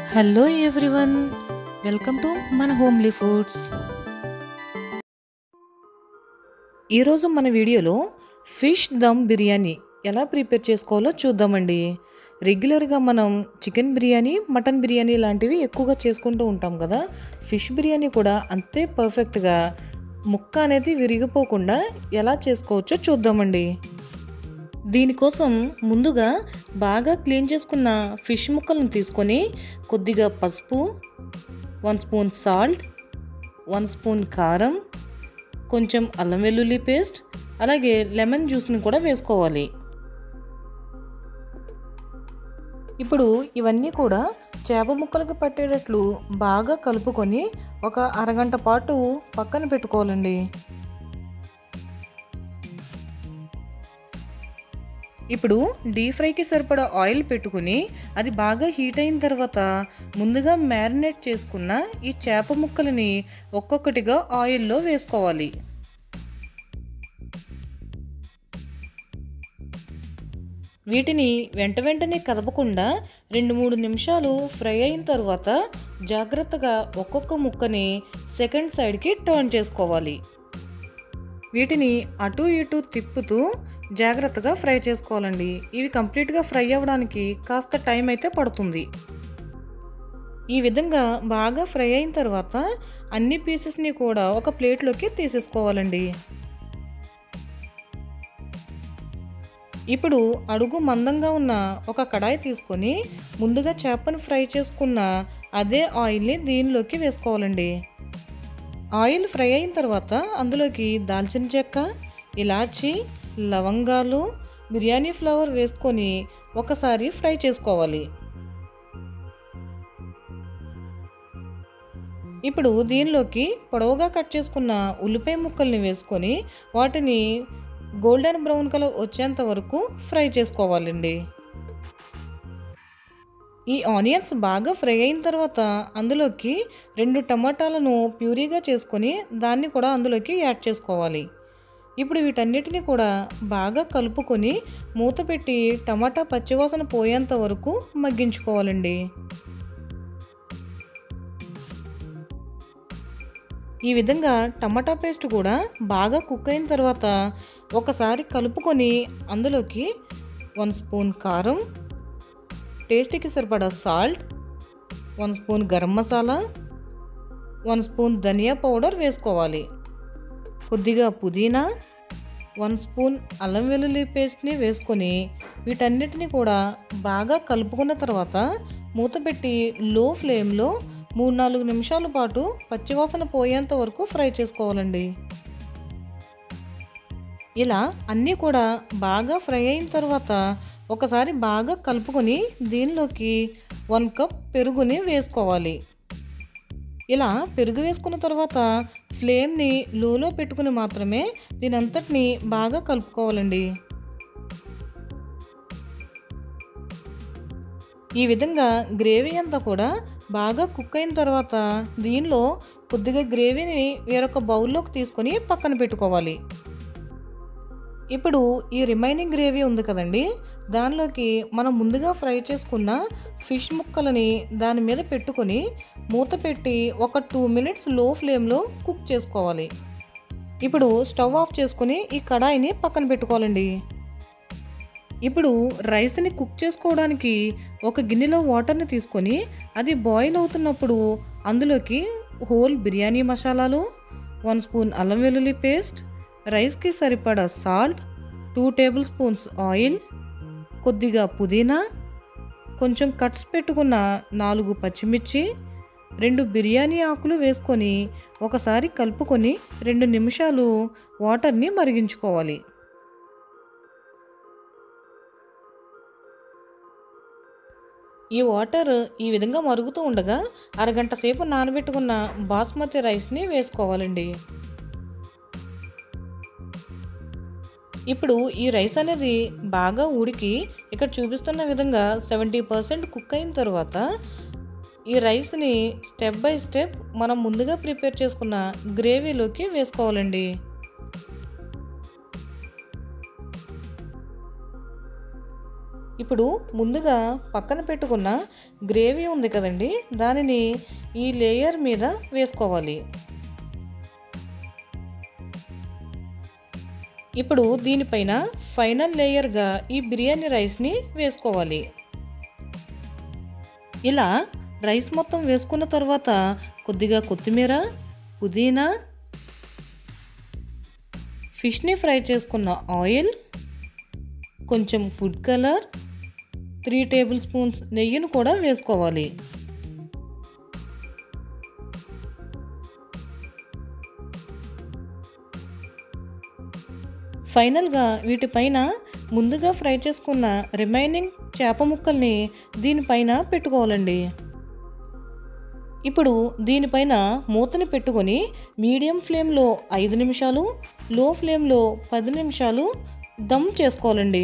hello everyone welcome to మన homely foods ఈరోజు మన వీడియోలో ఫిష్ దమ్ బిర్యానీ ఎలా ప్రిపేర్ చేసుకోవాలో చూద్దామండి రెగ్యులర్గా మనం చికెన్ బిర్యానీ మటన్ బిర్యానీ లాంటివి ఎక్కువగా చేసుకుంటూ ఉంటాం కదా ఫిష్ బిర్యానీ కూడా అంతే పర్ఫెక్ట్గా ముక్క అనేది విరిగిపోకుండా ఎలా చేసుకోవచ్చో చూద్దామండి దీనికోసం ముందుగా బాగా క్లీన్ చేసుకున్న ఫిష్ ముక్కలను తీసుకొని కొద్దిగా పసుపు one spoon salt one spoon కారం కొంచెం అల్లం వెల్లుల్లి పేస్ట్ అలాగే లెమన్ జ్యూస్ని కూడా వేసుకోవాలి ఇప్పుడు ఇవన్నీ కూడా చేప ముక్కలకు పట్టేటట్లు బాగా కలుపుకొని ఒక అరగంట పాటు పక్కన పెట్టుకోవాలండి ఇప్పుడు డీప్ ఫ్రైకి సరిపడా ఆయిల్ పెట్టుకుని అది బాగా హీట్ అయిన తర్వాత ముందుగా మ్యారినేట్ చేసుకున్న ఈ చేప ముక్కలని ఒక్కొక్కటిగా ఆయిల్లో వేసుకోవాలి వీటిని వెంట వెంటనే కదపకుండా రెండు మూడు నిమిషాలు ఫ్రై అయిన తర్వాత జాగ్రత్తగా ఒక్కొక్క ముక్కని సెకండ్ సైడ్కి టర్న్ చేసుకోవాలి వీటిని అటు ఇటు తిప్పుతూ జాగ్రత్తగా ఫ్రై చేసుకోవాలండి ఇవి కంప్లీట్గా ఫ్రై అవ్వడానికి కాస్త టైం అయితే పడుతుంది ఈ విధంగా బాగా ఫ్రై అయిన తర్వాత అన్ని పీసెస్ని కూడా ఒక ప్లేట్లోకి తీసేసుకోవాలండి ఇప్పుడు అడుగు మందంగా ఉన్న ఒక కడాయి తీసుకొని ముందుగా చేపను ఫ్రై చేసుకున్న అదే ఆయిల్ని దీనిలోకి వేసుకోవాలండి ఆయిల్ ఫ్రై అయిన తర్వాత అందులోకి దాల్చిన చెక్క ఇలాచి లవంగాలు బిర్యానీ ఫ్లవర్ వేసుకొని ఒకసారి ఫ్రై చేసుకోవాలి ఇప్పుడు దీనిలోకి పొడవుగా కట్ చేసుకున్న ఉల్లిపాయ ముక్కల్ని వేసుకొని వాటిని గోల్డెన్ బ్రౌన్ కలర్ వచ్చేంత వరకు ఫ్రై చేసుకోవాలండి ఈ ఆనియన్స్ బాగా ఫ్రై అయిన తర్వాత అందులోకి రెండు టమాటాలను ప్యూరీగా చేసుకొని దాన్ని కూడా అందులోకి యాడ్ చేసుకోవాలి ఇప్పుడు వీటన్నిటిని కూడా బాగా కలుపుకొని మూత పెట్టి టమాటా పచ్చివాసన పోయేంత వరకు మగ్గించుకోవాలండి ఈ విధంగా టమాటా పేస్ట్ కూడా బాగా కుక్ అయిన తర్వాత ఒకసారి కలుపుకొని అందులోకి వన్ స్పూన్ కారం టేస్ట్కి సరిపడా salt one spoon garam masala one spoon ధనియా పౌడర్ వేసుకోవాలి కొద్దిగా పుదీనా వన్ స్పూన్ అల్లం వెల్లుల్లి పేస్ట్ని వేసుకొని వీటన్నిటిని కూడా బాగా కలుపుకున్న తర్వాత మూత పెట్టి లో ఫ్లేమ్లో మూడు నాలుగు నిమిషాల పాటు పచ్చివాసన పోయేంత వరకు ఫ్రై చేసుకోవాలండి ఇలా అన్నీ కూడా బాగా ఫ్రై అయిన తర్వాత ఒకసారి బాగా కలుపుకొని దీనిలోకి వన్ కప్ పెరుగుని వేసుకోవాలి ఇలా పెరుగు వేసుకున్న తర్వాత ఫ్లేమ్ని లోలో పెట్టుకుని మాత్రమే దీని అంతటిని బాగా కలుపుకోవాలండి ఈ విధంగా గ్రేవీ అంతా కూడా బాగా కుక్ అయిన తర్వాత దీనిలో కొద్దిగా గ్రేవీని వేరొక బౌల్లోకి తీసుకొని పక్కన పెట్టుకోవాలి ఇప్పుడు ఈ రిమైనింగ్ గ్రేవీ ఉంది కదండి దానిలోకి మనం ముందుగా ఫ్రై చేసుకున్న ఫిష్ ముక్కలని దాని మీద పెట్టుకొని మూత పెట్టి ఒక టూ మినిట్స్ లో ఫ్లేమ్లో కుక్ చేసుకోవాలి ఇప్పుడు స్టవ్ ఆఫ్ చేసుకుని ఈ కడాయిని పక్కన పెట్టుకోవాలండి ఇప్పుడు రైస్ని కుక్ చేసుకోవడానికి ఒక గిన్నెలో వాటర్ని తీసుకొని అది బాయిల్ అవుతున్నప్పుడు అందులోకి హోల్ బిర్యానీ మసాలాలు వన్ స్పూన్ అల్లం వెల్లుల్లి పేస్ట్ రైస్కి సరిపడా salt two tablespoons oil కొద్దిగా పుదీనా కొంచెం కట్స్ పెట్టుకున్న నాలుగు పచ్చిమిర్చి రెండు బిర్యానీ ఆకులు వేసుకొని ఒకసారి కలుపుకొని రెండు నిమిషాలు వాటర్ని మరిగించుకోవాలి ఈ వాటర్ ఈ విధంగా మరుగుతూ ఉండగా అరగంట సేపు నానబెట్టుకున్న బాస్మతి రైస్ని వేసుకోవాలండి ఇప్పుడు ఈ రైస్ అనేది బాగా ఉడికి ఇక్కడ చూపిస్తున్న విధంగా సెవెంటీ పర్సెంట్ కుక్ అయిన తర్వాత ఈ రైస్ని స్టెప్ బై స్టెప్ మనం ముందుగా ప్రిపేర్ చేసుకున్న గ్రేవీలోకి వేసుకోవాలండి ఇప్పుడు ముందుగా పక్కన పెట్టుకున్న గ్రేవీ ఉంది కదండి దానిని ఈ లేయర్ మీద వేసుకోవాలి ఇప్పుడు దీనిపైన ఫైనల్ లేయర్గా ఈ బిర్యానీ రైస్ని వేసుకోవాలి ఇలా రైస్ మొత్తం వేసుకున్న తర్వాత కొద్దిగా కొత్తిమీర పుదీనా ఫిష్ని ఫ్రై చేసుకున్న ఆయిల్ కొంచెం food colour three tablespoons నెయ్యిని కూడా వేసుకోవాలి ఫైనల్గా వీటిపైన ముందుగా ఫ్రై చేసుకున్న రిమైనింగ్ చేప ముక్కల్ని దీనిపైన పెట్టుకోవాలండి ఇప్పుడు దీనిపైన మూతని పెట్టుకొని మీడియం ఫ్లేమ్లో ఐదు నిమిషాలు లో ఫ్లేమ్లో పది నిమిషాలు దమ్ చేసుకోవాలండి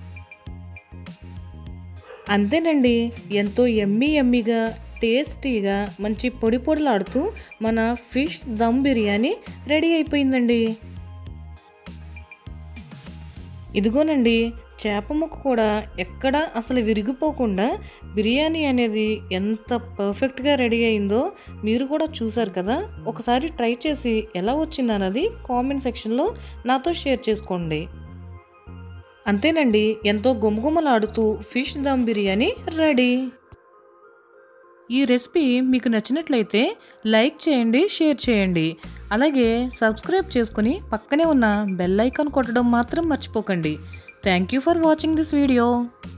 అంతేనండి ఎంతో ఎమ్మీ ఎమ్మీగా టేస్టీగా మంచి పొడి పొడిలాడుతూ మన ఫిష్ దమ్ బిర్యానీ రెడీ అయిపోయిందండి ఇదిగోనండి చేప ముక్క కూడా ఎక్కడ అసలు విరిగిపోకుండా బిర్యానీ అనేది ఎంత పర్ఫెక్ట్గా రెడీ అయిందో మీరు కూడా చూసారు కదా ఒకసారి ట్రై చేసి ఎలా వచ్చిందన్నది కామెంట్ సెక్షన్లో నాతో షేర్ చేసుకోండి అంతేనండి ఎంతో గుమగుమలాడుతూ ఫిష్ దమ్ బిర్యానీ రెడీ ఈ రెసిపీ మీకు నచ్చినట్లయితే లైక్ చేయండి షేర్ చేయండి అలాగే సబ్స్క్రైబ్ చేసుకుని పక్కనే ఉన్న బెల్ ఐకాన్ కొట్టడం మాత్రం మర్చిపోకండి thank you for watching this video